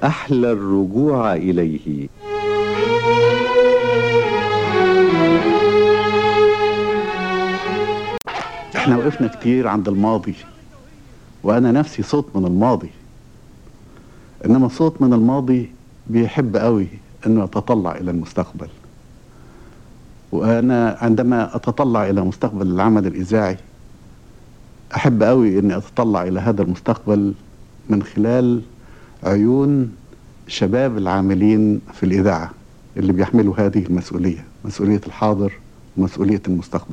أحلى الرجوع إليه احنا وقفنا كتير عند الماضي وانا نفسي صوت من الماضي انما صوت من الماضي بيحب قوي انه يتطلع الى المستقبل وانا عندما اتطلع الى مستقبل العمل الاذاعي احب قوي اني اتطلع الى هذا المستقبل من خلال عيون شباب العاملين في الاذاعه اللي بيحملوا هذه المسؤوليه مسؤوليه الحاضر ومسؤوليه المستقبل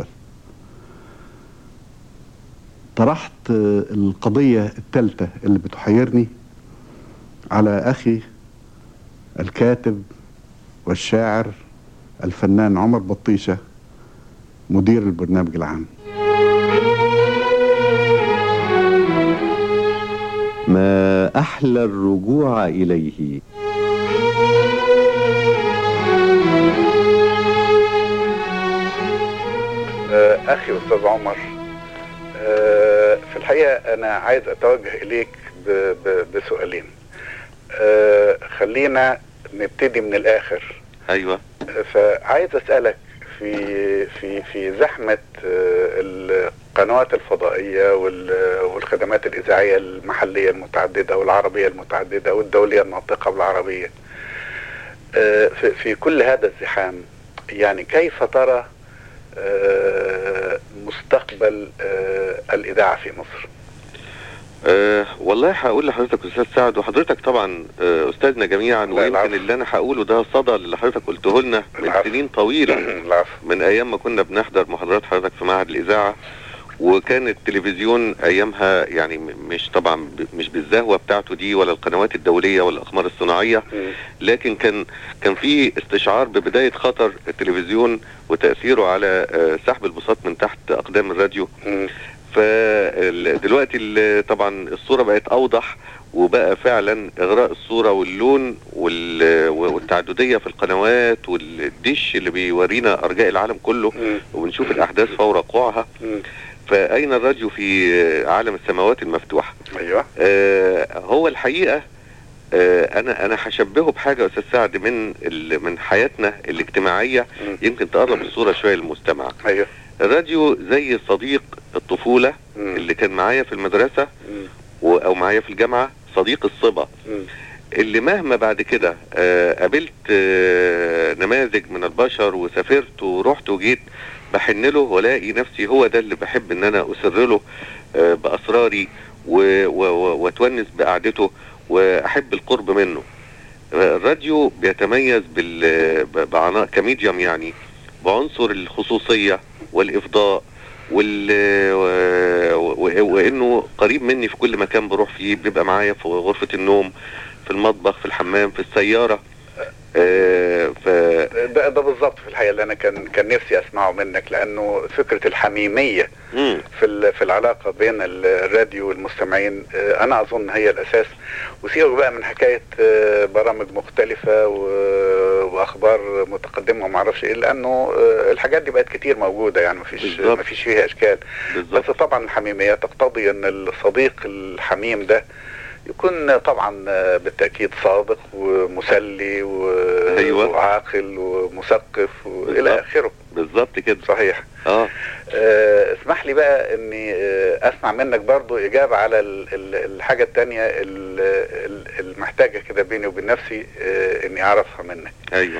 طرحت القضية الثالثة اللي بتحيرني على أخي الكاتب والشاعر الفنان عمر بطيشة مدير البرنامج العام ما أحلى الرجوع إليه أخي أستاذ عمر في الحقيقة أنا عايز أتوجه إليك ب- ب- بسؤالين آه، خلينا نبتدي من الآخر ايوه آه، فعايز أسألك في في في زحمة آه، القنوات الفضائية وال- والخدمات الإذاعية المحلية المتعددة والعربية المتعددة والدولية الناطقة بالعربية آه، في في كل هذا الزحام يعني كيف ترى آه، مستقبل آه، الإذاعة في مصر أه والله هقول لحضرتك استاذ سعد وحضرتك طبعا آه، استاذنا جميعا لا، ويمكن العفو. اللي انا هقوله ده صدى اللي حضرتك قلته لنا من العفو. سنين طويله العفو من ايام ما كنا بنحضر محاضرات حضرتك في معهد الاذاعه وكان التلفزيون ايامها يعني م- مش طبعا ب- مش بالزهوه بتاعته دي ولا القنوات الدوليه ولا الاقمار الصناعيه مم. لكن كان كان في استشعار ببدايه خطر التلفزيون وتاثيره على آه، سحب البساط من تحت اقدام الراديو مم. فدلوقتي ال- طبعا الصوره بقت اوضح وبقى فعلا اغراء الصوره واللون وال- والتعدديه في القنوات والدش اللي بيورينا ارجاء العالم كله مم. وبنشوف الاحداث فور وقوعها مم. فاين الراديو في عالم السماوات المفتوحه ايوه آه، هو الحقيقه آه، انا انا هشبهه بحاجه يا استاذ سعد من ال- من حياتنا الاجتماعيه مم. يمكن تقرب الصوره شويه للمستمع ايوه الراديو زي صديق الطفوله مم. اللي كان معايا في المدرسه مم. و- او معايا في الجامعه صديق الصبا مم. اللي مهما بعد كده آه، قابلت آه، نماذج من البشر وسافرت ورحت وجيت بحن له والاقي نفسي هو ده اللي بحب ان انا اسر له آه، باسراري و- و- و- واتونس بقعدته واحب القرب منه آه، الراديو بيتميز بال ب- بعنا- كميديوم يعني بعنصر الخصوصيه والافضاء وال و- و- وانه قريب مني في كل مكان بروح فيه بيبقى معايا في غرفه النوم في المطبخ في الحمام في السياره آه، ف ده ده بالظبط في الحقيقه اللي انا كان كان نفسي اسمعه منك لانه فكره الحميميه مم، في ال- في العلاقه بين الراديو والمستمعين آه، انا اظن هي الاساس وسيبك بقى من حكايه آه، برامج مختلفه و- واخبار متقدمه وما اعرفش ايه لانه آه، الحاجات دي بقت كتير موجوده يعني مفيش بالظبط. مفيش فيها اشكال بالظبط بس طبعا الحميميه تقتضي ان الصديق الحميم ده يكون طبعا آه، بالتاكيد صادق ومسلي و... أيوة. وعاقل ومثقف والى بالظبط. اخره بالظبط كده صحيح اه آه، اسمح لي بقى اني آه، اسمع منك برضو اجابة على ال- ال- الحاجة التانية ال- ال- المحتاجة كده بيني وبين نفسي آه، اني اعرفها منك ايوه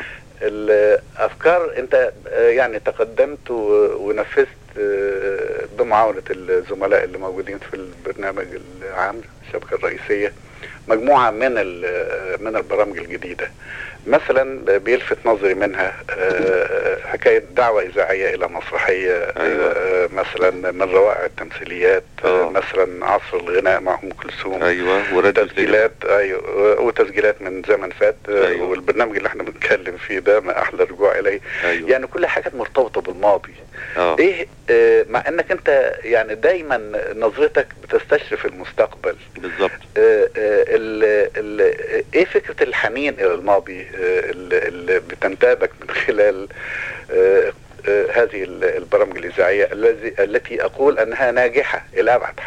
الافكار انت آه، يعني تقدمت و- ونفذت آه، بمعاونة الزملاء اللي موجودين في البرنامج العام الشبكة الرئيسية مجموعة من ال- من البرامج الجديدة مثلا بيلفت نظري منها آه، حكاية دعوة إذاعية إلى مسرحية أيوة. آه، مثلا من روائع التمثيليات آه، آه. مثلا عصر الغناء مع أم كلثوم ايوه وراديو سينما. تسجيلات ايوه وتسجيلات من زمن فات آه، أيوة. والبرنامج اللي احنا بنتكلم فيه ده ما احلى الرجوع اليه ايوه يعني كل حاجات مرتبطه بالماضي اه ايه آه، مع انك انت يعني دايما نظرتك بتستشرف المستقبل بالظبط آه، آه، ال- ال- ايه فكره الحنين الى الماضي آه، اللي اللي بتنتابك من خلال آه، آه، هذه ال- البرامج الاذاعيه الذي التي اقول انها ناجحه الى ابعد حد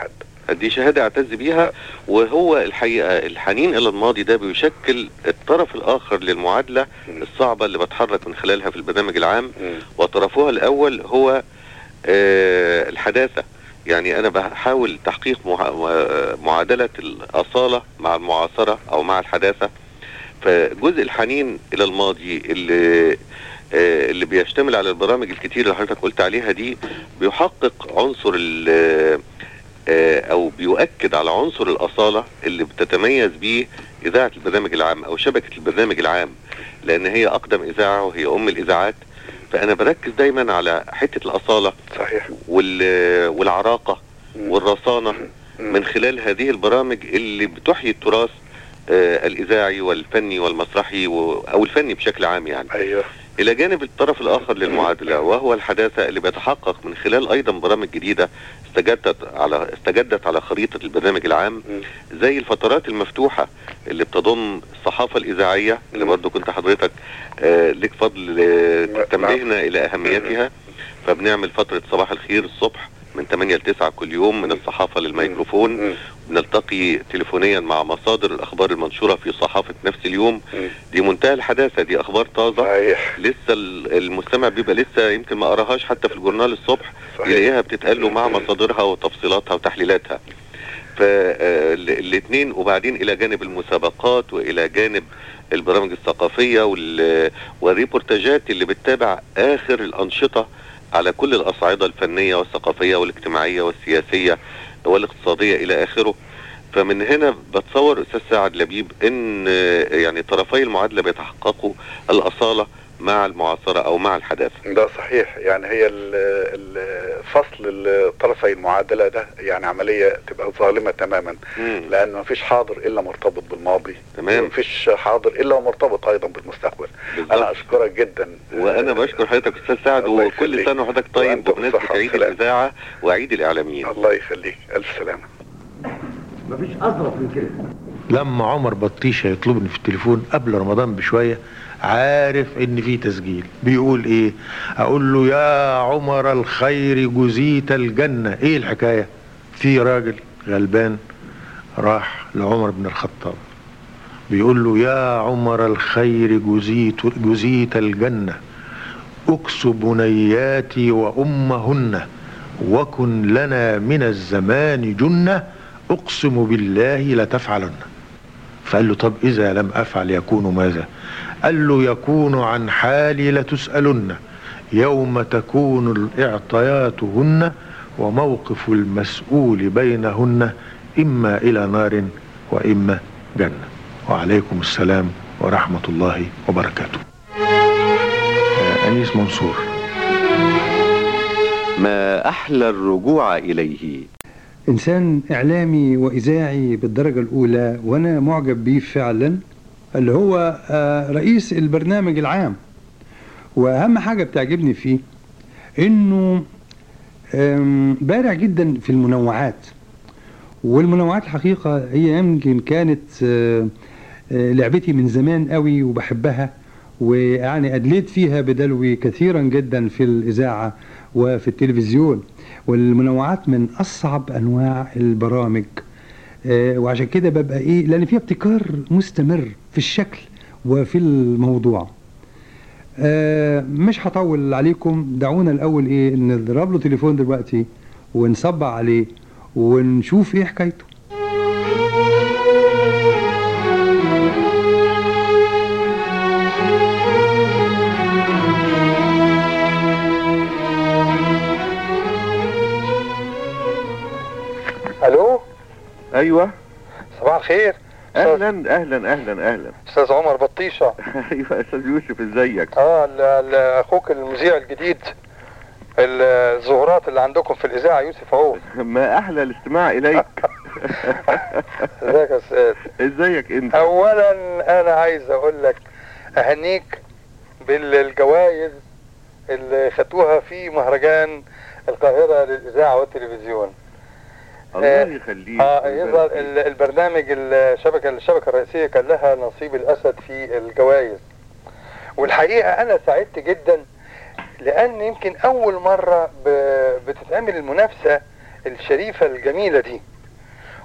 دي شهاده اعتز بيها وهو الحقيقه الحنين الى الماضي ده بيشكل الطرف الاخر للمعادله مم. الصعبه اللي بتحرك من خلالها في البرنامج العام مم. وطرفها الاول هو آه، الحداثه يعني انا بحاول تحقيق مع- معادله الاصاله مع المعاصره او مع الحداثه فجزء الحنين الى الماضي اللي آه، اللي بيشتمل على البرامج الكتير اللي حضرتك قلت عليها دي بيحقق عنصر ال- آه، او بيؤكد على عنصر الاصاله اللي بتتميز بيه اذاعه البرنامج العام او شبكه البرنامج العام لان هي اقدم اذاعه وهي ام الاذاعات فانا بركز دايما على حته الاصاله صحيح وال- والعراقه مم. والرصانه مم. من خلال هذه البرامج اللي بتحيي التراث آه، الاذاعي والفني والمسرحي و- او الفني بشكل عام يعني ايوه الى جانب الطرف الاخر للمعادله وهو الحداثه اللي بيتحقق من خلال ايضا برامج جديده استجدت على استجدت على خريطه البرنامج العام مم. زي الفترات المفتوحه اللي بتضم الصحافه الاذاعيه اللي مم. برضو كنت حضرتك آه، لك فضل آه، نعم. تنبيهنا الى اهميتها فبنعمل فتره صباح الخير الصبح من 8 ل 9 كل يوم من الصحافه للميكروفون مم. بنلتقي تليفونيا مع مصادر الاخبار المنشوره في صحافه نفس اليوم مم. دي منتهى الحداثه دي اخبار طازه صحيح لسه ال- المستمع بيبقى لسه يمكن ما قراهاش حتى في الجورنال الصبح صحيح يلاقيها بتتقال له مع مصادرها وتفصيلاتها وتحليلاتها فالاثنين وبعدين الى جانب المسابقات والى جانب البرامج الثقافيه وال- والريبورتاجات اللي بتتابع اخر الانشطه على كل الاصعده الفنيه والثقافيه والاجتماعيه والسياسيه والاقتصاديه الى اخره فمن هنا بتصور استاذ سعد لبيب ان آه، يعني طرفي المعادله بيتحققوا الاصاله مع المعاصره او مع الحداثه ده صحيح يعني هي ال- ال- فصل الطرفي المعادله ده يعني عمليه تبقى ظالمه تماما مم. لان مفيش حاضر الا مرتبط بالماضي تمام. مفيش حاضر الا ومرتبط ايضا بالمستقبل بالظبط. انا اشكرك جدا وانا بشكر حضرتك استاذ سعد الله وكل يخليك. سنه وحضرتك طيب وأنت بمناسبه بالصحة عيد والسلامة. الاذاعه وعيد الاعلاميين الله يخليك الف سلامه مفيش اظرف من كده لما عمر بطيشه يطلبني في التليفون قبل رمضان بشويه عارف ان في تسجيل بيقول ايه اقول له يا عمر الخير جزيت الجنه ايه الحكايه في راجل غلبان راح لعمر بن الخطاب بيقول له يا عمر الخير جزيت جزيت الجنه اكس بنياتي وامهن وكن لنا من الزمان جنه اقسم بالله لتفعلن فقال له طب اذا لم افعل يكون ماذا قال له يكون عن حالي لتسالن يوم تكون الاعطيات هن وموقف المسؤول بينهن اما الى نار واما جنه وعليكم السلام ورحمه الله وبركاته آه، انيس منصور ما أحلى الرجوع إليه إنسان إعلامي وإذاعي بالدرجة الأولى وأنا معجب بيه فعلا اللي هو آه، رئيس البرنامج العام وأهم حاجة بتعجبني فيه إنه آم، بارع جدا في المنوعات والمنوعات الحقيقة هي يمكن كانت آه، آه، لعبتي من زمان قوي وبحبها ويعني أدليت فيها بدلوي كثيرا جدا في الإذاعة وفي التلفزيون والمنوعات من أصعب أنواع البرامج آه، وعشان كده ببقى إيه لأن فيها ابتكار مستمر في الشكل وفي الموضوع آه، مش هطول عليكم دعونا الأول إيه نضرب له تليفون دلوقتي ونصبع عليه ونشوف إيه حكايته الو ايوه صباح الخير اهلا اهلا اهلا اهلا استاذ عمر بطيشه ايوه يا استاذ يوسف ازيك اه ال- ال- اخوك المذيع الجديد ال- الظهورات اللي عندكم في الاذاعه يوسف اهو ما احلى الاستماع اليك ازيك يا استاذ ازيك انت اولا انا عايز اقول لك اهنيك بالجوائز اللي خدوها في مهرجان القاهره للاذاعه والتلفزيون الله آه، يخليك اه يظهر ال- البرنامج الشبكه الشبكه الرئيسيه كان لها نصيب الاسد في الجوائز والحقيقه انا سعدت جدا لان يمكن اول مره ب- بتتعمل المنافسه الشريفه الجميله دي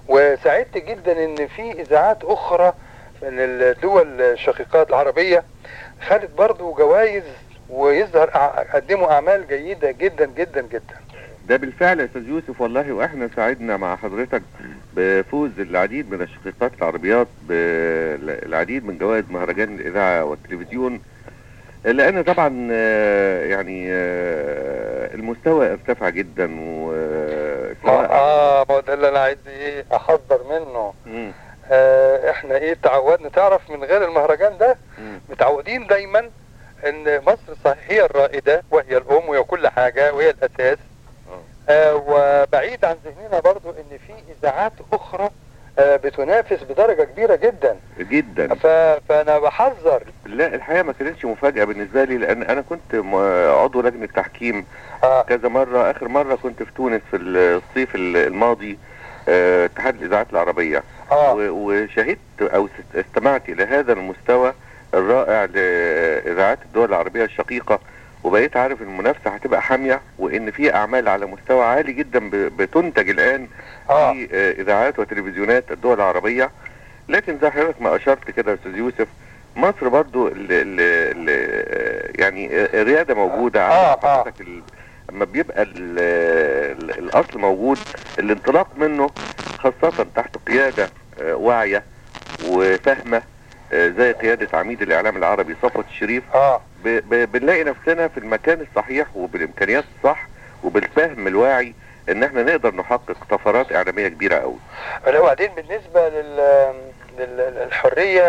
وسعدت جدا ان في اذاعات اخرى من الدول الشقيقات العربيه خدت برضو جوائز ويظهر أع- قدموا اعمال جيده جدا جدا جدا ده بالفعل يا استاذ يوسف والله واحنا سعدنا مع حضرتك بفوز العديد من الشقيقات العربيات بالعديد من جوائز مهرجان الاذاعه والتلفزيون لان طبعا آه، يعني آه، المستوى ارتفع جدا و ما اه ما هو ده اللي انا عايز ايه احذر منه مم، آه احنا ايه تعودنا تعرف من غير المهرجان ده مم. متعودين دايما ان مصر صحيح هي الرائده وهي الام وهي كل حاجه وهي الاساس آه وبعيد عن ذهننا برضو ان في اذاعات اخرى آه بتنافس بدرجه كبيره جدا جدا ف... فانا بحذر لا الحقيقه ما كانتش مفاجاه بالنسبه لي لان انا كنت م- عضو لجنه تحكيم آه كذا مرة آخر مرة كنت في تونس في الصيف الماضي آه، اتحاد الإذاعات العربية اه و- وشهدت أو است- استمعت إلى هذا المستوى الرائع لإذاعات الدول العربية الشقيقة وبقيت عارف إن المنافسة هتبقى حامية وإن في أعمال على مستوى عالي جدا ب- بتنتج الآن اه في آه، إذاعات وتلفزيونات الدول العربية لكن زي حضرتك ما أشرت كده يا أستاذ يوسف مصر برضو ال ال ال يعني الريادة موجودة آه، عارف آه. حضرتك ال- اما بيبقى ال ال الاصل موجود الانطلاق منه خاصة تحت قيادة آه، واعية وفاهمة آه، زي قيادة عميد الاعلام العربي صفوت الشريف اه ب- ب- بنلاقي نفسنا في المكان الصحيح وبالامكانيات الصح وبالفهم الواعي ان احنا نقدر نحقق طفرات اعلامية كبيرة قوي لا وبعدين بالنسبه لل... لل- للحريه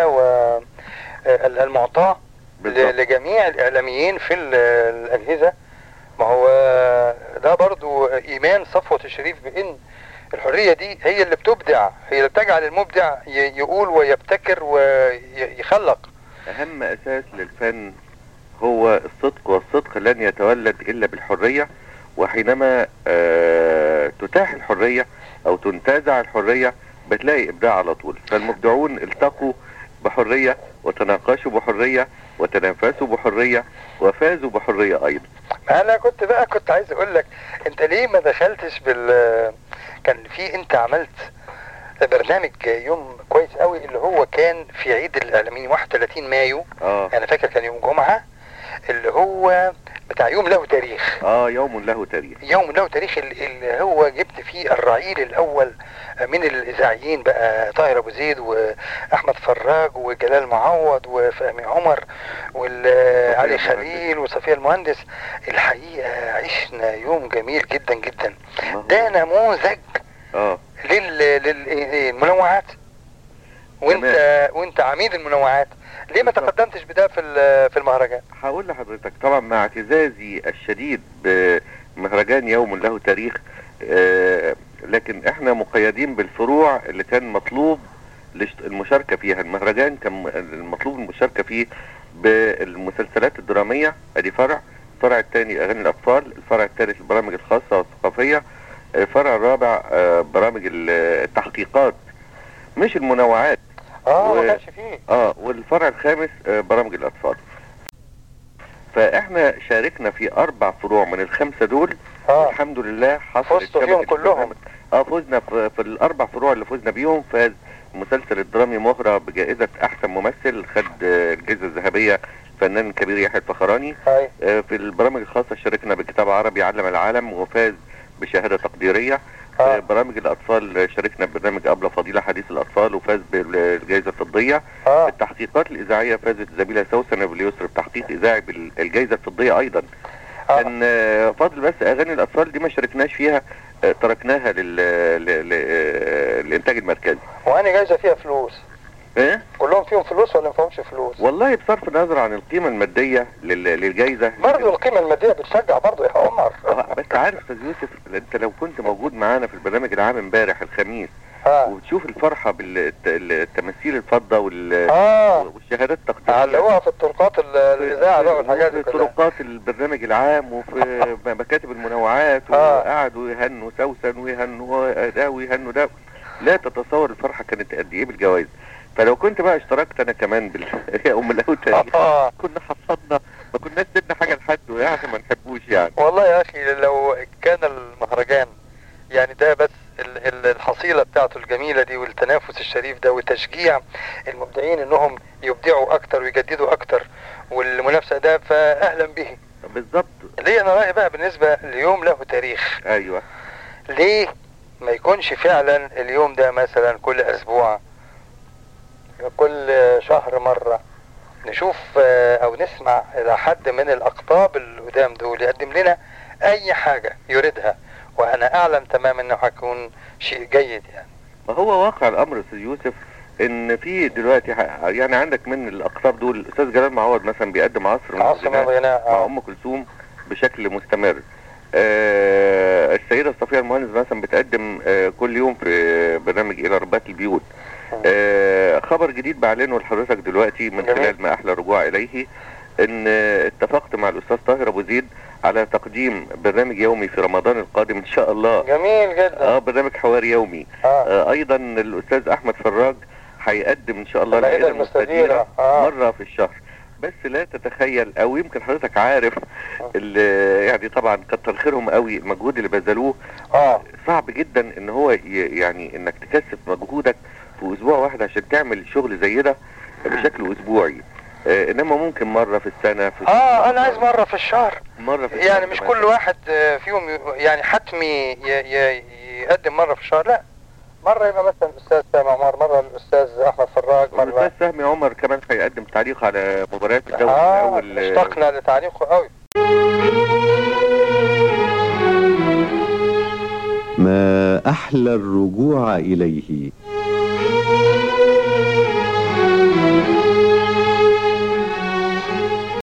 والمعطاه بالظبط. لجميع الاعلاميين في ال- الاجهزه ما هو ده برضو ايمان صفوه الشريف بان الحريه دي هي اللي بتبدع هي اللي بتجعل المبدع ي- يقول ويبتكر ويخلق اهم اساس للفن هو الصدق والصدق لن يتولد الا بالحرية وحينما آه، تتاح الحرية او تنتزع الحرية بتلاقي ابداع على طول فالمبدعون التقوا بحرية وتناقشوا بحرية وتنافسوا بحرية وفازوا بحرية ايضا ما انا كنت بقى كنت عايز اقول لك انت ليه ما دخلتش بال كان في انت عملت برنامج يوم كويس قوي اللي هو كان في عيد الاعلاميين 31 مايو اه انا فاكر كان يوم جمعه اللي هو بتاع يوم له تاريخ اه يوم له تاريخ يوم له تاريخ ال- اللي هو جبت فيه الرعيل الاول من الاذاعيين بقى طاهر ابو زيد واحمد فراج وجلال معوض وفهمي عمر وعلي المهندس. خليل وصفيه المهندس الحقيقه عشنا يوم جميل جدا جدا الله. ده نموذج اه لل- لل- للمنوعات وانت وانت عميد المنوعات ليه ما بالظبط. تقدمتش بده في ال- في المهرجان هقول لحضرتك طبعا مع اعتزازي الشديد بمهرجان يوم له تاريخ آه، لكن احنا مقيدين بالفروع اللي كان مطلوب للش- المشاركة فيها المهرجان كان م- المطلوب المشاركة فيه بالمسلسلات الدرامية ادي فرع الفرع الثاني اغاني الاطفال الفرع الثالث البرامج الخاصة والثقافية الفرع الرابع آه، برامج ال- التحقيقات مش المنوعات اه و- ما كانش فيه اه والفرع الخامس آه، برامج الاطفال فاحنا شاركنا في اربع فروع من الخمسه دول اه الحمد لله حصل فزتوا فيهم شبكة كلهم. البرنامج. اه فزنا في, في الاربع فروع اللي فزنا بيهم فاز المسلسل الدرامي مهرة بجائزة احسن ممثل خد آه، الجائزة الذهبية الفنان الكبير يحيى الفخراني هاي آه، في البرامج الخاصة شاركنا بكتاب عربي علم العالم وفاز بشهادة تقديرية آه. في برامج الأطفال شاركنا ببرنامج أبلة فضيلة حديث الأطفال وفاز بالجائزة الفضية اه التحقيقات الإذاعية فازت زميلة سوسن باليسر بتحقيق إذاعي بالجائزة الفضية أيضا آه. كان آه، فاضل بس أغاني الأطفال دي ما شاركناش فيها آه، تركناها لل... ل- ل- آه، للإنتاج المركزي وانا جايزه فيها فلوس إيه؟ كلهم فيهم فلوس ولا ما فيهمش فلوس والله بصرف النظر عن القيمة المادية لل... للجائزة برضه القيمه الماديه بتشجع برضه يا عمر آه، بس عارف استاذ يوسف انت لو كنت موجود معانا في البرنامج العام امبارح الخميس اه وتشوف الفرحه بالتماثيل الفضه وال... اه والشهادات التقديريه اللي هو في الطرقات ال- الاذاعه بقى والحاجات دي في كلها طرقات البرنامج العام وفي مكاتب المنوعات آه. وقعدوا يهنوا سوسن ويهنوا ده ويهنوا ده لا تتصور الفرحه كانت قد ايه بالجوائز فلو كنت بقى اشتركت انا كمان بال يا ام الهوتة اه كنا حصلنا ما كناش سيبنا حاجه لحد يعني ما نحبوش يعني والله يا اخي لو كان المهرجان يعني ده بس ال- ال- الحصيلة بتاعته الجميلة دي والتنافس الشريف ده وتشجيع المبدعين انهم يبدعوا اكتر ويجددوا اكتر والمنافسة ده فاهلا به بالظبط ليه انا رأيي بقى بالنسبة ليوم له تاريخ ايوه ليه ما يكونش فعلا اليوم ده مثلا كل اسبوع كل شهر مرة نشوف آه، او نسمع الى حد من الاقطاب القدام دول يقدم لنا اي حاجة يريدها وانا اعلم تماما انه هيكون شيء جيد يعني ما هو واقع الامر يا استاذ يوسف ان في دلوقتي ح- يعني عندك من الاقطاب دول الاستاذ جلال معوض مثلا بيقدم عصر من عاصمة الغناء الغناء مع آه. ام كلثوم بشكل مستمر آه السيده صفيه المهندس مثلا بتقدم آه كل يوم في برنامج الى ربات البيوت آه خبر جديد بعلنه لحضرتك دلوقتي من جميل. خلال ما احلى الرجوع اليه ان آه، اتفقت مع الاستاذ طاهر ابو زيد على تقديم برنامج يومي في رمضان القادم ان شاء الله جميل جدا اه برنامج حوار يومي اه آه ايضا الاستاذ احمد فراج هيقدم ان شاء الله المائدة العائله المستديره المستديرة. آه. مره في الشهر بس لا تتخيل او يمكن حضرتك عارف ال- يعني طبعا كتر خيرهم قوي المجهود اللي بذلوه اه صعب جدا ان هو ي- يعني انك تكثف مجهودك في اسبوع واحد عشان تعمل شغل زي ده بشكل اسبوعي آه انما ممكن مره في السنه في اه انا عايز مرة في الشهر مره في يعني السنة مش كمان. كل واحد آه، فيهم ي- يعني حتمي ي- ي- يقدم مرة في الشهر لا مرة يبقى مثلا الأستاذ سامي عمر مرة الأستاذ أحمد فراج والاستاذ مرة فهمي عمر كمان هيقدم تعليق على مباريات الدوري آه الاول آه، اشتقنا لتعليقه قوي ما أحلى الرجوع إليه